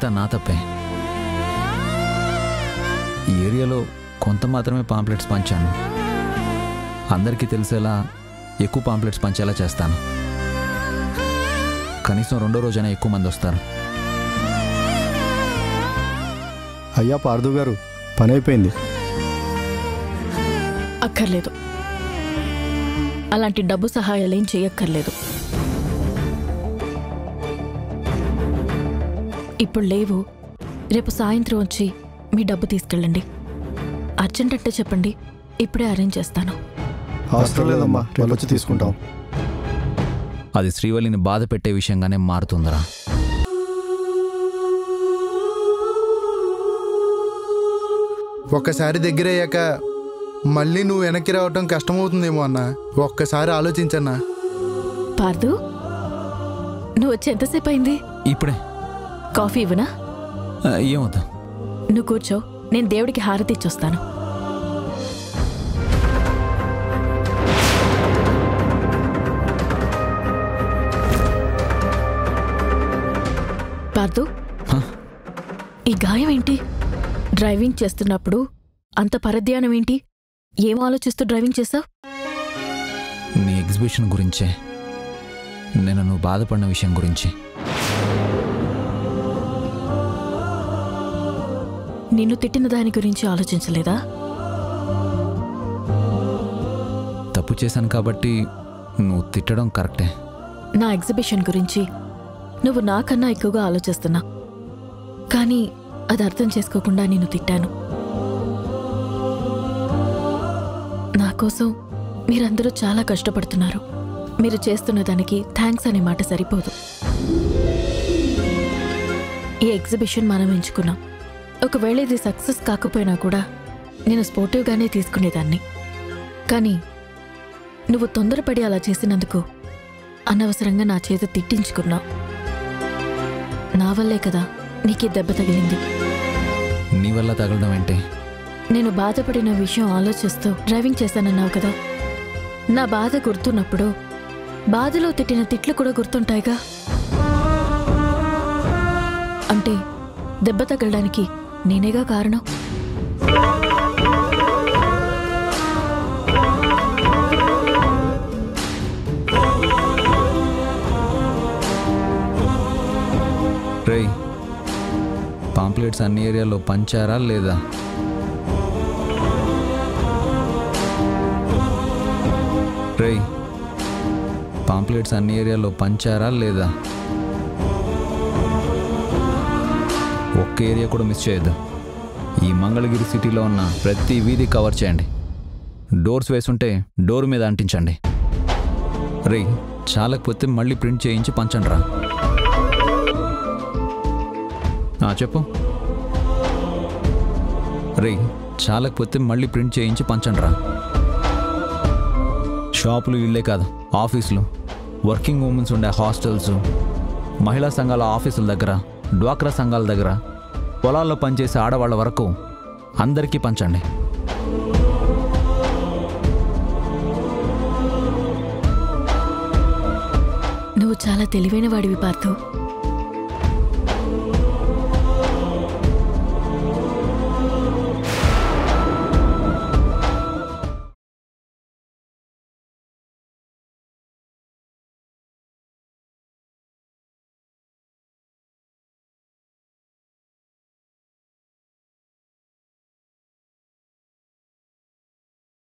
ఇదంతా నా తప్పే ఈ ఏరియాలో కొంత మాత్రమే పాంప్లెట్స్ పంచాను అందరికీ తెలిసేలా ఎక్కువ పాంప్లెట్స్ పంచేలా చేస్తాను కనీసం రెండో రోజైనా ఎక్కువ మంది వస్తారు అయ్యా పార్దు గారు పని అయిపోయింది అక్కర్లేదు అలాంటి డబ్బు సహాయాలేం చేయక్కర్లేదు ఇప్పుడు లేవు రేపు సాయంత్రం వచ్చి మీ డబ్బు తీసుకెళ్ళండి అర్జెంట్ అంటే చెప్పండి ఇప్పుడే అరేంజ్ చేస్తాను అవసరం లేదమ్మా రేపు వచ్చి తీసుకుంటాం అది శ్రీవల్లిని బాధ పెట్టే విషయంగానే మారుతుందిరా ఒక్కసారి దగ్గర అయ్యాక మళ్ళీ నువ్వు వెనక్కి రావటం కష్టమవుతుందేమో అన్న ఒక్కసారి ఆలోచించన్నా పార్దు నువ్వు వచ్చి ఎంతసేపు అయింది ఇప్పుడే కాఫీ ఇవ్వనా ఆ, ఏమవుతా నువ్వు కూర్చో నేను దేవుడికి హారతి ఇచ్చొస్తాను పార్దు హ? ఈ గాయం ఏంటి డ్రైవింగ్ చేస్తున్నప్పుడు అంత పరధ్యానం ఏంటి ఏం ఆలోచిస్తూ డ్రైవింగ్ చేసావు నీ ఎగ్జిబిషన్ గురించే నేను నువ్వు బాధపడిన విషయం గురించి నిన్ను తిట్టిన దాని గురించి ఆలోచించలేదా తప్పు చేశాను కాబట్టి నువ్వు తిట్టడం కరెక్టే నా ఎగ్జిబిషన్ గురించి నువ్వు నాకన్నా ఎక్కువగా ఆలోచిస్తున్నా కానీ అది అర్థం చేసుకోకుండా నేను తిట్టాను నా కోసం మీరందరూ చాలా కష్టపడుతున్నారు మీరు చేస్తున్న దానికి థ్యాంక్స్ అనే మాట సరిపోదు ఈ ఎగ్జిబిషన్ మనం ఎంచుకున్నాం ఒకవేళ ఇది సక్సెస్ కాకపోయినా కూడా నేను స్పోర్టివ్గానే తీసుకునేదాన్ని కానీ నువ్వు తొందరపడి అలా చేసినందుకు అనవసరంగా నా చేత తిట్టించుకున్నావు నా వల్లే కదా నీకు ఈ దెబ్బ తగిలింది నీ వల్ల తగలడం ఏంటి నేను బాధపడిన విషయం ఆలోచిస్తూ డ్రైవింగ్ చేశానన్నావు కదా నా బాధ గుర్తున్నప్పుడు బాధలో తిట్టిన తిట్లు కూడా గుర్తుంటాయిగా అంటే దెబ్బ తగలడానికి నేనేగా కారణం రేయ్ పాంప్లెట్స్ అన్ని ఏరియాలో పంచారా లేదా రేయ్ పాంప్లెట్స్ అన్ని ఏరియాలో పంచారా లేదా ఒక్క ఏరియా కూడా మిస్ చేయొద్దు ఈ మంగళగిరి సిటీలో ఉన్న ప్రతి వీధి కవర్ చేయండి డోర్స్ వేసుంటే డోర్ మీద అంటించండి రేయ్ చాలకపోతే మళ్ళీ ప్రింట్ చేయించి పంచండి రా ఆ, చెప్పు రే చాలకపోతే మళ్ళీ ప్రింట్ చేయించి పంచండి రా షాపులు ఇళ్ళే కాదు ఆఫీసులు వర్కింగ్ ఉమెన్స్ ఉండే హాస్టల్స్ మహిళా సంఘాల ఆఫీసుల దగ్గర డ్వాక్రా సంఘాల దగ్గర పొలాల్లో పనిచేసే ఆడవాళ్ళ వరకు అందరికీ పంచండి నువ్వు చాలా తెలివైన వాడివి పార్థు